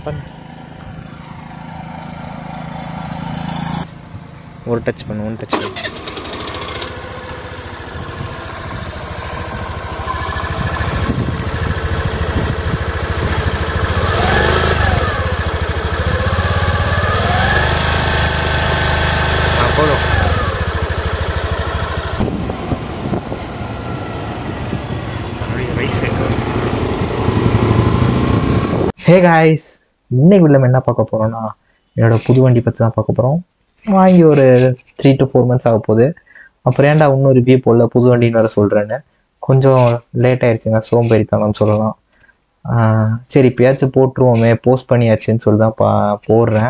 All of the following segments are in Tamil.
பண்ணு ஒரு டச் பண்ணு ஒன் டச் பண்ணு ஆ போதும் அப்படியே ரைட் சைடு ஹே காய்ஸ் இன்னைக்கு உள்ள என்ன பார்க்க போகிறோம்னா என்னோட புது வண்டி பற்றி தான் பார்க்க போகிறோம் வாங்கி ஒரு த்ரீ டு ஃபோர் மந்த்ஸ் ஆக போகுது அப்புறம் ஏன்டா இன்னும் ரிவ்யூ போடல புது வண்டின்னு வேறு சொல்கிறேன்னு கொஞ்சம் லேட் ஆயிடுச்சுங்க சோம்பேறித்தனம்னு சொல்லலாம் ஆஹ் சரி இப்போயாச்சும் போட்டுருவோமே போஸ்ட் பண்ணியாச்சுன்னு சொல்லி தான் பா போடுறேன்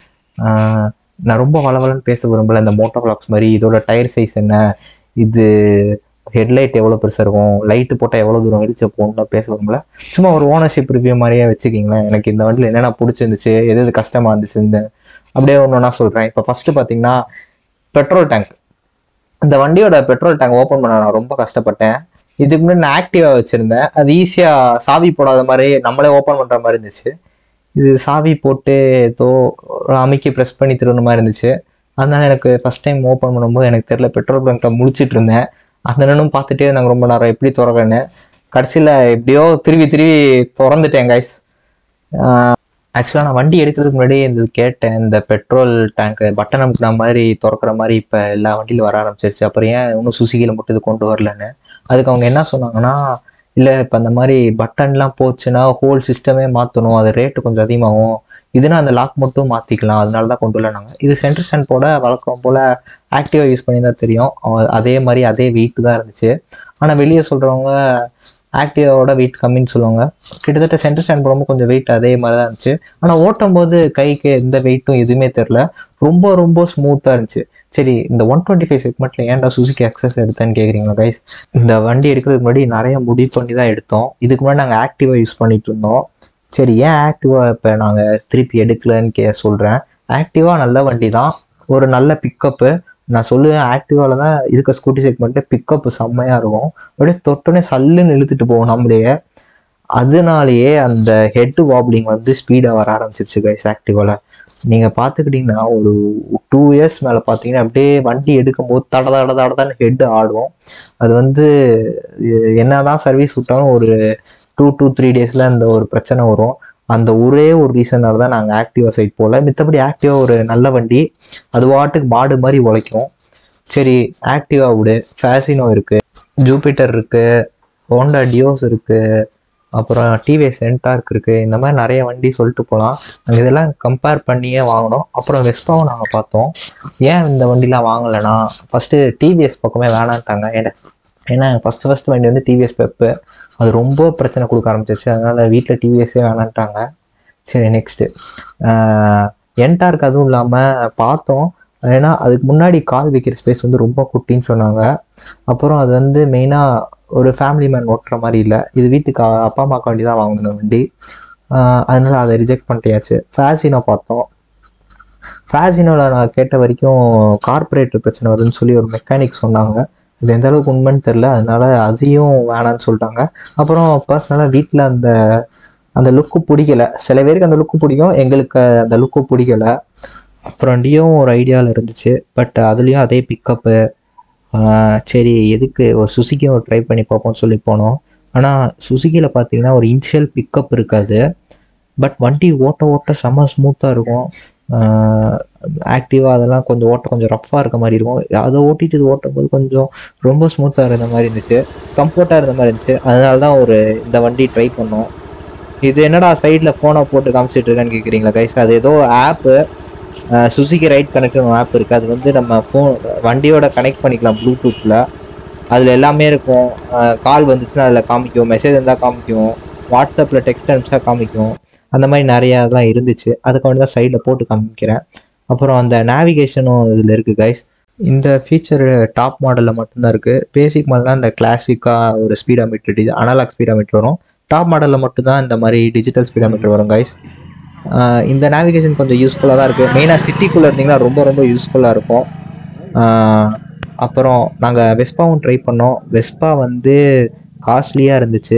ஆஹ் நான் ரொம்ப வளவலன்னு பேச விரும்பல இந்த மோட்டோ பிளாக்ஸ் மாதிரி இதோட டயர் சைஸ் என்ன இது ஹெட்லைட் எவ்வளோ பெருசாக இருக்கும் லைட்டு போட்டால் எவ்வளோ தூரம் வெளிச்சம் போகணும்னு பேச விரும்பல சும்மா ஒரு ஓனர்ஷிப் ரிவ்யூ மாதிரியே வச்சுக்கிங்களேன் எனக்கு இந்த வண்டியில் என்னென்ன பிடிச்சிருந்துச்சு எது எது கஷ்டமாக இருந்துச்சு இந்த அப்படியே ஒன்று ஒன்றா சொல்கிறேன் இப்போ ஃபஸ்ட்டு பார்த்தீங்கன்னா பெட்ரோல் டேங்க் இந்த வண்டியோட பெட்ரோல் டேங்க் ஓப்பன் பண்ண நான் ரொம்ப கஷ்டப்பட்டேன் இதுக்கு முன்னாடி நான் ஆக்டிவாக வச்சுருந்தேன் அது ஈஸியாக சாவி போடாத மாதிரி நம்மளே ஓப்பன் பண்ணுற மாதிரி இருந்துச்சு இது சாவி போட்டு ஏதோ ஒரு அமைக்கி ப்ரெஸ் பண்ணி திருவுற மாதிரி இருந்துச்சு அதனால எனக்கு ஃபஸ்ட் டைம் ஓப்பன் பண்ணும்போது எனக்கு தெரியல பெட்ரோல் பங்க்கில் முடிச்சிட்டு இருந்தேன் அந்த அண்ணனும் பார்த்துட்டே இருந்தாங்க ரொம்ப நேரம் எப்படி திறக்கன்னு கடைசியில் எப்படியோ திருவி திருவி திறந்துட்டேன் கைஸ் ஆக்சுவலாக நான் வண்டி எடுக்கிறதுக்கு முன்னாடியே இந்த கேட்டேன் இந்த பெட்ரோல் டேங்க்கு பட்டன் அமுக்குன மாதிரி திறக்கிற மாதிரி இப்போ எல்லா வண்டியிலும் வர ஆரம்பிச்சிருச்சு அப்புறம் ஏன் இன்னும் சுசுகியில் மட்டும் இது கொண்டு வரலன்னு அதுக்கு அவங்க என்ன சொன்னாங்கன்னா இல்லை இப்போ அந்த மாதிரி பட்டன்லாம் போச்சுன்னா ஹோல் சிஸ்டமே மாற்றணும் அது ரேட்டு கொஞ்சம் அதிகமாகும் இதுனா அந்த லாக் மட்டும் மாற்றிக்கலாம் அதனால தான் கொண்டு வரலாங்க இது சென்டர் ஸ்டாண்ட் போட வழக்கம் போல் ஆக்டிவாக யூஸ் பண்ணி தான் தெரியும் அவ- அதே மாதிரி அதே வெயிட் தான் இருந்துச்சு ஆனால் வெளியே சொல்கிறவங்க ஆக்டிவாவோட வெயிட் கம்மின்னு சொல்லுவாங்க கிட்டத்தட்ட சென்டர் ஸ்டாண்ட் போடும்போது கொஞ்சம் வெயிட் அதே மாதிரி தான் இருந்துச்சு ஆனால் ஓட்டும் போது கைக்கு எந்த வெயிட்டும் எதுவுமே தெரில ரொம்ப ரொம்ப ஸ்மூத்தாக இருந்துச்சு சரி இந்த ஒன் டுவெண்ட்டி ஃபைவ் செக்மெண்ட்டில் ஏன்டா சுசுகி எக்ஸஸ் எடுத்தேன்னு கேட்குறீங்களா கைஸ் இந்த வண்டி எடுக்கிறதுக்கு முன்னாடி நிறைய முடிவு பண்ணி தான் எடுத்தோம் இதுக்கு முன்னாடி நாங்கள் ஆக்டிவாக யூஸ் பண்ணிட்டு இருந்தோம் சரி ஏன் ஆக்டிவாக இப்போ நாங்கள் திருப்பி எடுக்கலன்னு கே சொல்கிறேன் ஆக்டிவாக நல்ல வண்டி தான் ஒரு நல்ல பிக்கப்பு நான் சொல்லுவேன் ஆக்டிவாவில் தான் இருக்க ஸ்கூட்டி செக்மெண்ட்டு பிக்கப் செம்மையாக இருக்கும் அப்படியே தொட்டோன்னே சல்லுன்னு இழுத்துட்டு போகும் நம்மளையே அதனாலேயே அந்த ஹெட் வாப்லிங் வந்து ஸ்பீடாக வர ஆரம்பிச்சிருச்சு கைஸ் ஆக்டிவாவில் நீங்கள் பார்த்துக்கிட்டிங்கன்னா ஒரு டூ இயர்ஸ் மேலே பார்த்தீங்கன்னா அப்படியே வண்டி எடுக்கும்போது தட தட தடதான் ஹெட் ஆடும் அது வந்து இது என்னதான் சர்வீஸ் விட்டாலும் ஒரு டூ டூ த்ரீ டேஸில் அந்த ஒரு பிரச்சனை வரும் அந்த ஒரே ஒரு ரீசனால தான் நாங்கள் ஆக்டிவா சைட் போகல மித்தபடி ஆக்டிவா ஒரு நல்ல வண்டி அது வாட்டுக்கு மாடு மாதிரி உழைக்கும் சரி ஆக்டிவா விடு ஃபேசினோ இருக்கு ஜூபிட்டர் இருக்கு ஹோண்டா டியோஸ் இருக்கு அப்புறம் டிவிஎஸ் சென்டார்க் இருக்கு இந்த மாதிரி நிறைய வண்டி சொல்லிட்டு போகலாம் நாங்கள் இதெல்லாம் கம்பேர் பண்ணியே வாங்கினோம் அப்புறம் வெஸ்பாவும் நாங்கள் பார்த்தோம் ஏன் இந்த வண்டிலாம் வாங்கலைன்னா ஃபர்ஸ்ட் டிவிஎஸ் பக்கமே வேணான்ட்டாங்க ஏன்னா ஏன்னா ஃபர்ஸ்ட் ஃபர்ஸ்ட் வண்டி வந்து டிவிஎஸ் பெப்பு அது ரொம்ப பிரச்சனை கொடுக்க ஆரம்பிச்சிருச்சு அதனால வீட்டில் டிவிஎஸ்ஸே வேணான்ட்டாங்க சரி நெக்ஸ்ட்டு என்டார்க் அதுவும் இல்லாமல் பார்த்தோம் ஏன்னா அதுக்கு முன்னாடி கால் வைக்கிற ஸ்பேஸ் வந்து ரொம்ப குட்டின்னு சொன்னாங்க அப்புறம் அது வந்து மெயினாக ஒரு ஃபேமிலி மேன் ஓட்டுற மாதிரி இல்லை இது வீட்டுக்கு அ- அப்பா அம்மாக்கு வண்டி தான் வாங்கின வண்டி ஆஹ் அதனால அதை ரிஜெக்ட் பண்ணியாச்சு ஃபேசினோ பார்த்தோம் ஃபேசினோவில் நான் கேட்ட வரைக்கும் கார்பரேட்டர் பிரச்சனை வருதுன்னு சொல்லி ஒரு மெக்கானிக் சொன்னாங்க இது எந்த அளவுக்கு உண்மைன்னு தெரில அதனால அதையும் வேணான்னு சொல்லிட்டாங்க அப்புறம் பர்சனலாக வீட்டில் அந்த அந்த லுக்கு பிடிக்கல சில பேருக்கு அந்த லுக்கு பிடிக்கும் எங்களுக்கு அந்த லுக்கு பிடிக்கல அப்புறம் டியும் ஒரு ஐடியாவில் இருந்துச்சு பட் அதுலேயும் அதே பிக்கப்பு சரி எதுக்கு ஒரு சுசுக்கியும் ஒரு ட்ரை பண்ணி பார்ப்போம்னு சொல்லி போனோம் ஆனால் சுசுக்கியில் பார்த்தீங்கன்னா ஒரு இனிஷியல் பிக்கப் இருக்காது பட் வண்டி ஓட்ட ஓட்ட செம்ம ஸ்மூத்தாக இருக்கும் ஆக்டிவாக அதெல்லாம் கொஞ்சம் ஓட்ட கொஞ்சம் ரஃப்பாக இருக்க மாதிரி இருக்கும் அதை ஓட்டிட்டு இது ஓட்டும் போது கொஞ்சம் ரொம்ப ஸ்மூத்தாக இருந்த மாதிரி இருந்துச்சு கம்ஃபர்ட்டாக இருந்த மாதிரி இருந்துச்சு அதனால தான் ஒரு இந்த வண்டி ட்ரை பண்ணோம் இது என்னடா சைடில் ஃபோனை போட்டு காமிச்சிட்டு இருக்கேன்னு கேட்குறீங்களா கைஸ் அது ஏதோ ஆப்பு சுசுகி ரைட் கனெக்ட்னு ஆப் இருக்குது அது வந்து நம்ம ஃபோன் வண்டியோட கனெக்ட் பண்ணிக்கலாம் ப்ளூடூத்தில் அதில் எல்லாமே இருக்கும் கால் வந்துச்சுன்னா அதில் காமிக்கும் மெசேஜ் இருந்தால் காமிக்கும் வாட்ஸ்அப்பில் டெக்ஸ்ட் அனுப்பிச்சா காமிக்கும் அந்த மாதிரி நிறையா இதெல்லாம் இருந்துச்சு அதுக்கு வந்து தான் சைடில் போட்டு காமிக்கிறேன் அப்புறம் அந்த நேவிகேஷனும் இதில் இருக்குது கைஸ் இந்த ஃபீச்சர் டாப் மாடலில் மட்டும்தான் இருக்குது பேசிக் மாடல்லாம் இந்த கிளாசிக்காக ஒரு ஸ்பீடாமீட்டர் டி அனலாக் ஸ்பீடாமீட்டர் வரும் டாப் மாடலில் மட்டும்தான் இந்த மாதிரி டிஜிட்டல் ஸ்பீடாமீட்டர் வரும் கைஸ் இந்த நேவிகேஷன் கொஞ்சம் யூஸ்ஃபுல்லாக தான் இருக்குது மெயினாக சிட்டிக்குள்ளே இருந்தீங்கன்னா ரொம்ப ரொம்ப யூஸ்ஃபுல்லாக இருக்கும் ஆஹ் அப்புறம் நாங்கள் வெஸ்பாவும் ட்ரை பண்ணோம் வெஸ்பா வந்து காஸ்ட்லியாக இருந்துச்சு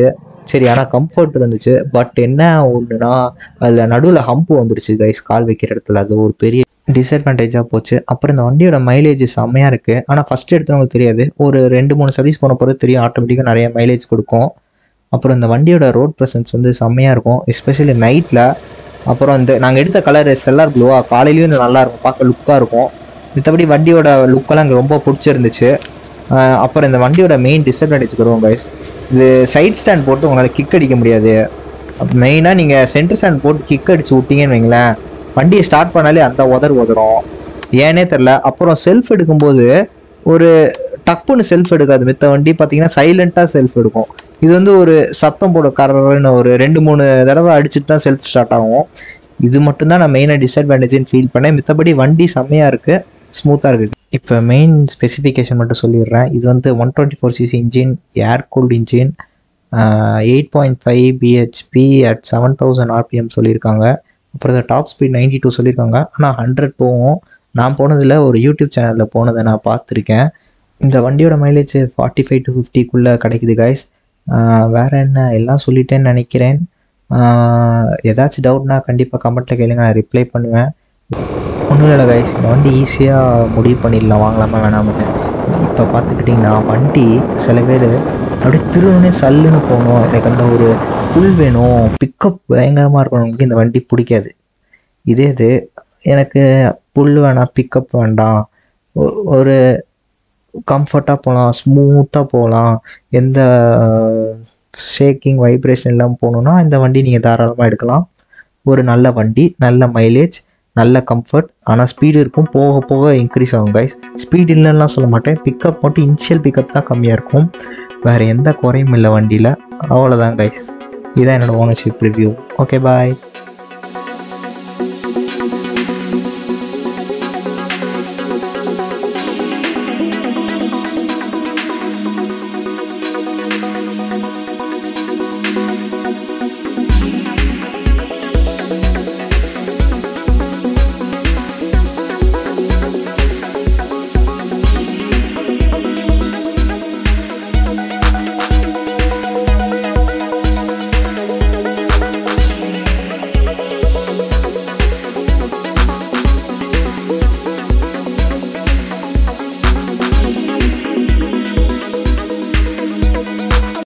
சரி ஆனால் கம்ஃபர்ட் இருந்துச்சு பட் என்ன ஒன்றுனா அதில் நடுவில் ஹம்ப் வந்துருச்சு கைஸ் கால் வைக்கிற இடத்துல அது ஒரு பெரிய டிஸ்அட்வான்டேஜாக போச்சு அப்புறம் இந்த வண்டியோட மைலேஜ் செம்மையாக இருக்குது ஆனால் ஃபஸ்ட் எடுத்தவங்களுக்கு தெரியாது ஒரு ரெண்டு மூணு சர்வீஸ் போன பிறகு தெரியும் ஆட்டோமேட்டிக்காக நிறைய மைலேஜ் கொடுக்கும் அப்புறம் இந்த வண்டியோட ரோட் ப்ரெசன்ஸ் வந்து செம்மையாக இருக்கும் எஸ்பெஷலி நைட்டில் அப்புறம் இந்த நாங்கள் எடுத்த கலர் ஸ்டெல்லார் ப்ளூவா காலையிலையும் இது நல்லா இருக்கும் பார்க்க லுக்காக இருக்கும் மத்தபடி வண்டியோட லுக்கெல்லாம் எனக்கு ரொம்ப பிடிச்சிருந்துச்சு ஆஹ் அப்புறம் இந்த வண்டியோட மெயின் டிஸ்அட்வான்டேஜ் வருவோம் கைஸ் இது சைட் ஸ்டாண்ட் போட்டு உங்களால் கிக் அடிக்க முடியாது மெயினாக நீங்கள் சென்டர் ஸ்டாண்ட் போட்டு கிக் அடிச்சு விட்டீங்கன்னு வைங்களேன் வண்டியை ஸ்டார்ட் பண்ணாலே அந்த உதறு உதறும் ஏனே தெரில அப்புறம் செல்ஃப் எடுக்கும்போது ஒரு டப்புன்னு செல்ஃப் எடுக்காது மித்த வண்டி பார்த்தீங்கன்னா சைலண்ட்டாக செல்ஃப் எடுக்கும் இது வந்து ஒரு சத்தம் போட கரன்னு ஒரு ரெண்டு மூணு தடவை அடிச்சுட்டு தான் செல்ஃப் ஸ்டார்ட் ஆகும் இது மட்டும்தான் நான் மெயினாக டிஸ்அட்வான்டேஜ்னு ஃபீல் பண்ணேன் மித்தபடி வண்டி செம்மையாக இருக்குது ஸ்மூத்தாக இருக்குது இப்போ மெயின் ஸ்பெசிஃபிகேஷன் மட்டும் சொல்லிடுறேன் இது வந்து one twenty four CC engine air cooled engine eight point five BHP at seven thousand RPM சொல்லியிருக்காங்க அப்புறம் இந்த டாப் ஸ்பீட் நைன்டி டூ சொல்லியிருக்காங்க ஆனால் ஹண்ட்ரட் போகும் நான் போனதில் ஒரு யூடியூப் சேனலில் போனதை நான் பார்த்துருக்கேன் இந்த வண்டியோட மைலேஜ் ஃபார்ட்டி ஃபைவ் டு ஃபிஃப்டிக்குள்ளே கிடைக்குது கைஸ் வேற என்ன எல்லாம் சொல்லிட்டேன்னு நினைக்கிறேன் ஆஹ் ஏதாச்சும் டவுட்னா கண்டிப்பாக கமெண்ட்டில் கேளுங்க நான் ரிப்ளை பண்ணுவேன் ஒன்றும் இல்லை கைஸ் இந்த வண்டி ஈஸியாக முடிவு பண்ணிடலாம் வாங்கலாமா வேணாமன்னு இப்போ பார்த்துக்கிட்டிங்கன்னா வண்டி சில பேர் அப்படியே திருவனே சல்லுன்னு போகணும் எனக்கு அந்த ஒரு புல் வேணும் பிக்கப் பயங்கரமாக இருக்கணும் இந்த வண்டி பிடிக்காது இதே இது எனக்கு புல் வேணாம் பிக்கப் வேண்டாம் ஒ- ஒரு கம்ஃபர்ட்டாக போகலாம் ஸ்மூத்தாக போகலாம் எந்த ஷேக்கிங் வைப்ரேஷன் இல்லாமல் போகணுன்னா இந்த வண்டி நீங்கள் தாராளமாக எடுக்கலாம் ஒரு நல்ல வண்டி நல்ல மைலேஜ் நல்ல கம்ஃபர்ட் ஆனால் ஸ்பீடு இருக்கும் போக போக இன்க்ரீஸ் ஆகும் கைஸ் ஸ்பீடு இல்லைன்னா சொல்ல மாட்டேன் பிக்கப் மட்டும் இனிஷியல் பிக்கப் தான் கம்மியாக இருக்கும் வேறு எந்த குறையும் இல்லை வண்டியில் அவ்வளோதான் கைஸ் இதான் என்னோட ஓனர்ஷிப் ரிவ்யூ ஓகே பாய்